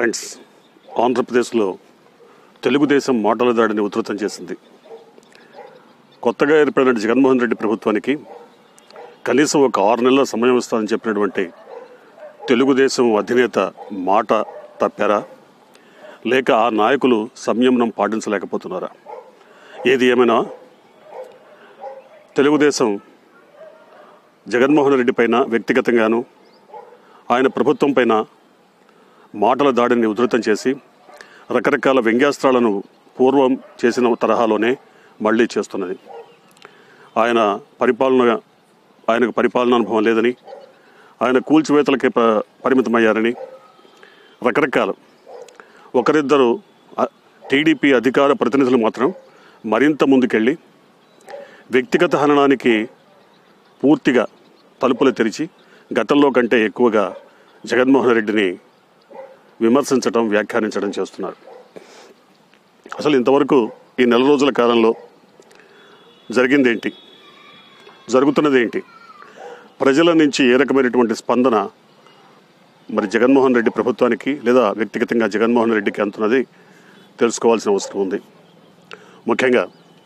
friends ఆంధ్రప్రదేశ్లో తెలుగుదేశం మాటల దాడిని ఉధృతం చేసింది కొత్తగా ఏర్పడిన జగన్మోహన్ రెడ్డి ప్రభుత్వానికి కనీసం ఒక ఆరు నెలల సమయం ఇస్తానని చెప్పినటువంటి తెలుగుదేశం అధినేత మాట తప్పారా లేక ఆ నాయకులు సంయమనం పాటించలేకపోతున్నారా ఏది ఏమైనా తెలుగుదేశం జగన్మోహన్ రెడ్డి పైన వ్యక్తిగతంగాను ఆయన ప్రభుత్వం పైన మాటల దాడిని ఉధృతం చేసి రకరకాల వ్యంగ్యాస్త్రాలను పూర్వం చేసిన తరహాలోనే మళ్ళీ చేస్తున్నది ఆయన పరిపాలన ఆయనకు పరిపాలన అనుభవం లేదని ఆయన కూల్చివేతలకే ప- పరిమితమయ్యారని రకరకాల ఒకరిద్దరు అ- టీడీపీ అధికార ప్రతినిధులు మాత్రం మరింత ముందుకెళ్ళి వ్యక్తిగత హననానికి పూర్తిగా తలుపులు తెరిచి గతంలో కంటే ఎక్కువగా జగన్మోహన్ రెడ్డిని విమర్శించడం వ్యాఖ్యానించడం చేస్తున్నారు అసలు ఇంతవరకు ఈ నెల రోజుల కాలంలో జరిగిందేంటి జరుగుతున్నది ఏంటి ప్రజల నుంచి ఏ రకమైనటువంటి స్పందన మరి జగన్మోహన్ రెడ్డి ప్రభుత్వానికి లేదా వ్యక్తిగతంగా జగన్మోహన్ రెడ్డికి అందుతున్నది తెలుసుకోవాల్సిన అవసరం ఉంది ముఖ్యంగా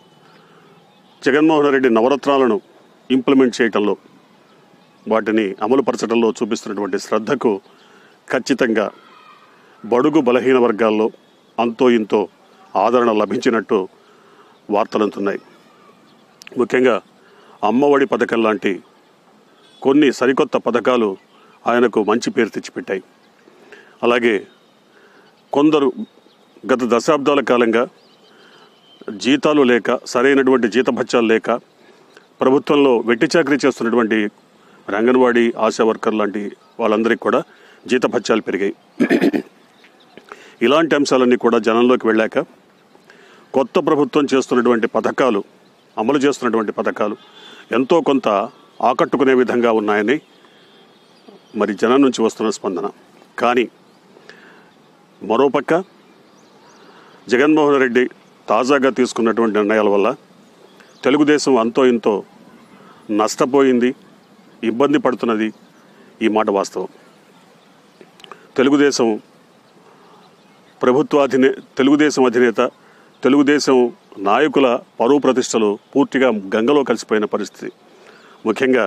జగన్మోహన్ రెడ్డి నవరత్నాలను ఇంప్లిమెంట్ చేయటంలో వాటిని అమలుపరచడంలో చూపిస్తున్నటువంటి శ్రద్ధకు ఖచ్చితంగా బడుగు బలహీన వర్గాల్లో అంతో ఇంతో ఆదరణ లభించినట్టు వార్తలంతున్నాయి ముఖ్యంగా అమ్మఒడి పథకం లాంటి కొన్ని సరికొత్త పథకాలు ఆయనకు మంచి పేరు తెచ్చిపెట్టాయి అలాగే కొందరు గత దశాబ్దాల కాలంగా జీతాలు లేక సరైనటువంటి జీతభత్యాలు లేక ప్రభుత్వంలో వెట్టి చాకరీ చేస్తున్నటువంటి మరి అంగన్వాడీ ఆశా వర్కర్ లాంటి వాళ్ళందరికీ కూడా జీతభత్యాలు పెరిగాయి ఇలాంటి అంశాలన్నీ కూడా జనంలోకి వెళ్ళాక కొత్త ప్రభుత్వం చేస్తున్నటువంటి పథకాలు అమలు చేస్తున్నటువంటి పథకాలు ఎంతో కొంత ఆకట్టుకునే విధంగా ఉన్నాయని మరి జనం నుంచి వస్తున్న స్పందన కానీ మరోపక్క జగన్మోహన్ రెడ్డి తాజాగా తీసుకున్నటువంటి నిర్ణయాల వల్ల తెలుగుదేశం అంతో ఇంతో నష్టపోయింది ఇబ్బంది పడుతున్నది ఈ మాట వాస్తవం తెలుగుదేశం ప్రభుత్వ అధినే తెలుగుదేశం అధినేత తెలుగుదేశం నాయకుల పరువు ప్రతిష్టలు పూర్తిగా గంగలో కలిసిపోయిన పరిస్థితి ముఖ్యంగా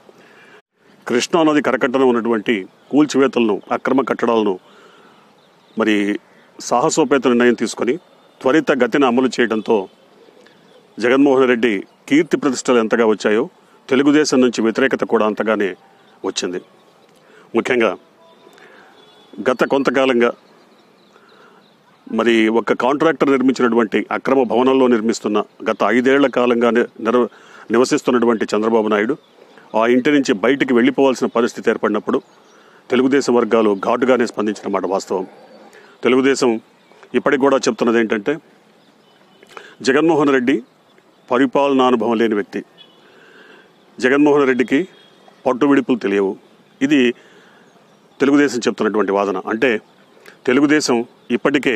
కృష్ణా నది కరకట్టన ఉన్నటువంటి కూల్చివేతలను అక్రమ కట్టడాలను మరి సాహసోపేత నిర్ణయం తీసుకొని త్వరిత గతిన అమలు చేయడంతో జగన్మోహన్ రెడ్డి కీర్తి ప్రతిష్టలు ఎంతగా వచ్చాయో తెలుగుదేశం నుంచి వ్యతిరేకత కూడా అంతగానే వచ్చింది ముఖ్యంగా గత కొంతకాలంగా మరి ఒక కాంట్రాక్టర్ నిర్మించినటువంటి అక్రమ భవనంలో నిర్మిస్తున్న గత ఐదేళ్ల కాలంగా ని- నిర నివసిస్తున్నటువంటి చంద్రబాబు నాయుడు ఆ ఇంటి నుంచి బయటికి వెళ్ళిపోవాల్సిన పరిస్థితి ఏర్పడినప్పుడు తెలుగుదేశం వర్గాలు ఘాటుగానే స్పందించిన మాట వాస్తవం తెలుగుదేశం ఇప్పటికి కూడా చెప్తున్నది ఏంటంటే జగన్మోహన్ రెడ్డి పరిపాలనా అనుభవం లేని వ్యక్తి జగన్మోహన్ రెడ్డికి పట్టు విడుపులు తెలియవు ఇది తెలుగుదేశం చెప్తున్నటువంటి వాదన అంటే తెలుగుదేశం ఇప్పటికే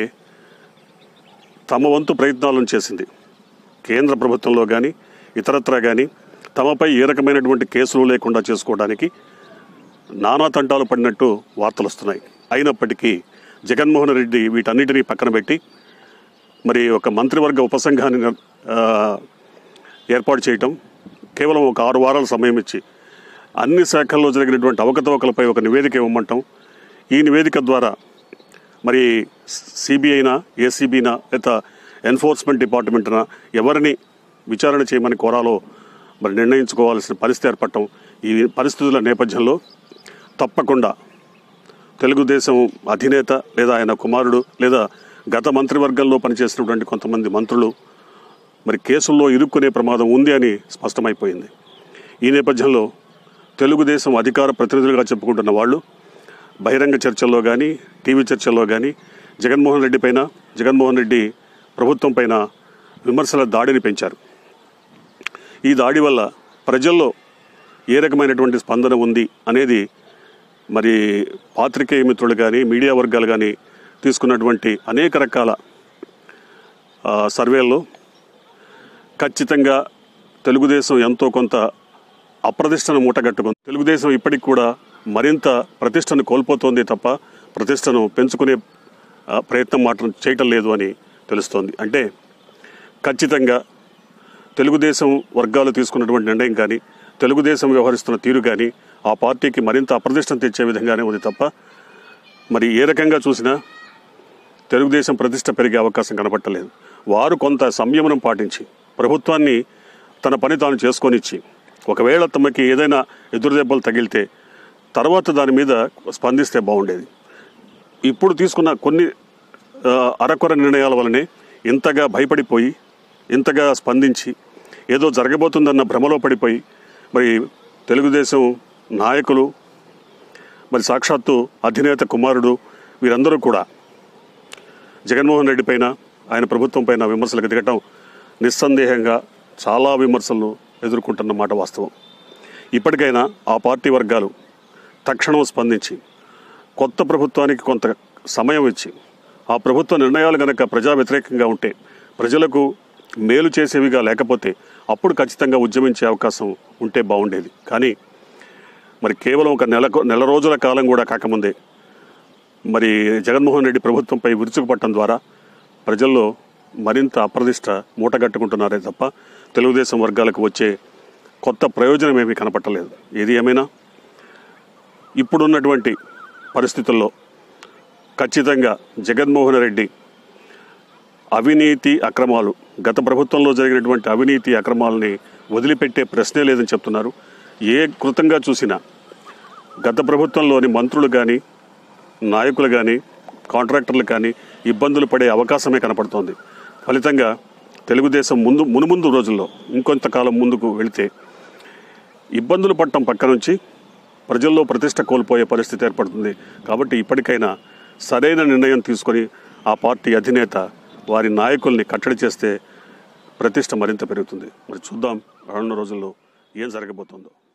తమ వంతు ప్రయత్నాలను చేసింది కేంద్ర ప్రభుత్వంలో కానీ ఇతరత్రా కానీ తమపై ఏ రకమైనటువంటి కేసులు లేకుండా చేసుకోవడానికి నానా తంటాలు పడినట్టు వార్తలు వస్తున్నాయి అయినప్పటికీ జగన్మోహన్ రెడ్డి వీటన్నిటినీ పక్కన పెట్టి మరి ఒక మంత్రివర్గ ఉపసంఘాన్ని ఆ, ఏర్పాటు చేయటం కేవలం ఒక ఆరు వారాల సమయం ఇచ్చి అన్ని శాఖల్లో జరిగినటువంటి అవకతవకలపై ఒక నివేదిక ఇవ్వమంటాం ఈ నివేదిక ద్వారా మరి సిబిఐనా ఏసీబీనా లేదా ఎన్ఫోర్స్మెంట్ డిపార్ట్మెంట్నా ఎవరిని విచారణ చేయమని కోరాలో మరి నిర్ణయించుకోవాల్సిన పరిస్థితి ఏర్పడటం ఈ పరిస్థితుల నేపథ్యంలో తప్పకుండా తెలుగుదేశం అధినేత లేదా ఆయన కుమారుడు లేదా గత మంత్రివర్గంలో పనిచేసినటువంటి కొంతమంది మంత్రులు మరి కేసుల్లో ఇరుక్కునే ప్రమాదం ఉంది అని స్పష్టమైపోయింది ఈ నేపథ్యంలో తెలుగుదేశం అధికార ప్రతినిధులుగా చెప్పుకుంటున్న వాళ్ళు బహిరంగ చర్చల్లో కానీ టీవీ చర్చల్లో కానీ జగన్మోహన్ రెడ్డి పైన జగన్మోహన్ రెడ్డి ప్రభుత్వం పైన విమర్శల దాడిని పెంచారు ఈ దాడి వల్ల ప్రజల్లో ఏ రకమైనటువంటి స్పందన ఉంది అనేది మరి పాత్రికేయ మిత్రులు కానీ మీడియా వర్గాలు కానీ తీసుకున్నటువంటి అనేక రకాల ఆ, సర్వేల్లో ఖచ్చితంగా తెలుగుదేశం ఎంతో కొంత అప్రతిష్టను మూటగట్టుకుంది తెలుగుదేశం ఇప్పటికి కూడా మరింత ప్రతిష్టను కోల్పోతోంది తప్ప ప్రతిష్టను పెంచుకునే ఆ, ప్రయత్నం మాత్రం చేయటం లేదు అని తెలుస్తోంది అంటే ఖచ్చితంగా తెలుగుదేశం వర్గాలు తీసుకున్నటువంటి నిర్ణయం కానీ తెలుగుదేశం వ్యవహరిస్తున్న తీరు కానీ ఆ పార్టీకి మరింత అప్రదిష్టం తెచ్చే విధంగానే ఉంది తప్ప మరి ఏ రకంగా చూసినా తెలుగుదేశం ప్రతిష్ట పెరిగే అవకాశం కనపట్టలేదు వారు కొంత సంయమనం పాటించి ప్రభుత్వాన్ని తన పని తాను చేసుకొనిచ్చి ఒకవేళ తమకి ఏదైనా ఎదురుదెబ్బలు తగిలితే తర్వాత దాని మీద స్పందిస్తే బాగుండేది ఇప్పుడు తీసుకున్న కొన్ని ఆ, అరకొర నిర్ణయాల వల్లనే ఇంతగా భయపడిపోయి ఇంతగా స్పందించి ఏదో జరగబోతుందన్న భ్రమలో పడిపోయి మరి తెలుగుదేశం నాయకులు మరి సాక్షాత్తు అధినేత కుమారుడు వీరందరూ కూడా జగన్మోహన్ రెడ్డి పైన ఆయన ప్రభుత్వం పైన విమర్శలకు దిగటం నిస్సందేహంగా చాలా విమర్శలను ఎదుర్కొంటున్న మాట వాస్తవం ఇప్పటికైనా ఆ పార్టీ వర్గాలు తక్షణం స్పందించి కొత్త ప్రభుత్వానికి కొంత సమయం ఇచ్చి ఆ ప్రభుత్వ నిర్ణయాలు గనక ప్రజా వ్యతిరేకంగా ఉంటే ప్రజలకు మేలు చేసేవిగా లేకపోతే అప్పుడు ఖచ్చితంగా ఉద్యమించే అవకాశం ఉంటే బాగుండేది కానీ మరి కేవలం ఒక నెల నెల రోజుల కాలం కూడా కాకముందే మరి జగన్మోహన్ రెడ్డి ప్రభుత్వంపై విరుచుకుపట్టడం ద్వారా ప్రజల్లో మరింత అప్రదిష్ట మూటగట్టుకుంటున్నారే తప్ప తెలుగుదేశం వర్గాలకు వచ్చే కొత్త ప్రయోజనం ఏమీ కనపట్టలేదు ఏది ఏమైనా ఇప్పుడున్నటువంటి పరిస్థితుల్లో ఖచ్చితంగా జగన్మోహన్ రెడ్డి అవినీతి అక్రమాలు గత ప్రభుత్వంలో జరిగినటువంటి అవినీతి అక్రమాలని వదిలిపెట్టే ప్రశ్నే లేదని చెప్తున్నారు ఏ కృతంగా చూసినా గత ప్రభుత్వంలోని మంత్రులు కానీ నాయకులు కానీ కాంట్రాక్టర్లు కానీ ఇబ్బందులు పడే అవకాశమే కనపడుతోంది ఫలితంగా తెలుగుదేశం ముందు మునుముందు రోజుల్లో ఇంకొంతకాలం ముందుకు వెళితే ఇబ్బందులు పడటం పక్క నుంచి ప్రజల్లో ప్రతిష్ట కోల్పోయే పరిస్థితి ఏర్పడుతుంది కాబట్టి ఇప్పటికైనా సరైన నిర్ణయం తీసుకొని ఆ పార్టీ అధినేత వారి నాయకుల్ని కట్టడి చేస్తే ప్రతిష్ట మరింత పెరుగుతుంది మరి చూద్దాం రానున్న రోజుల్లో ఏం జరగబోతుందో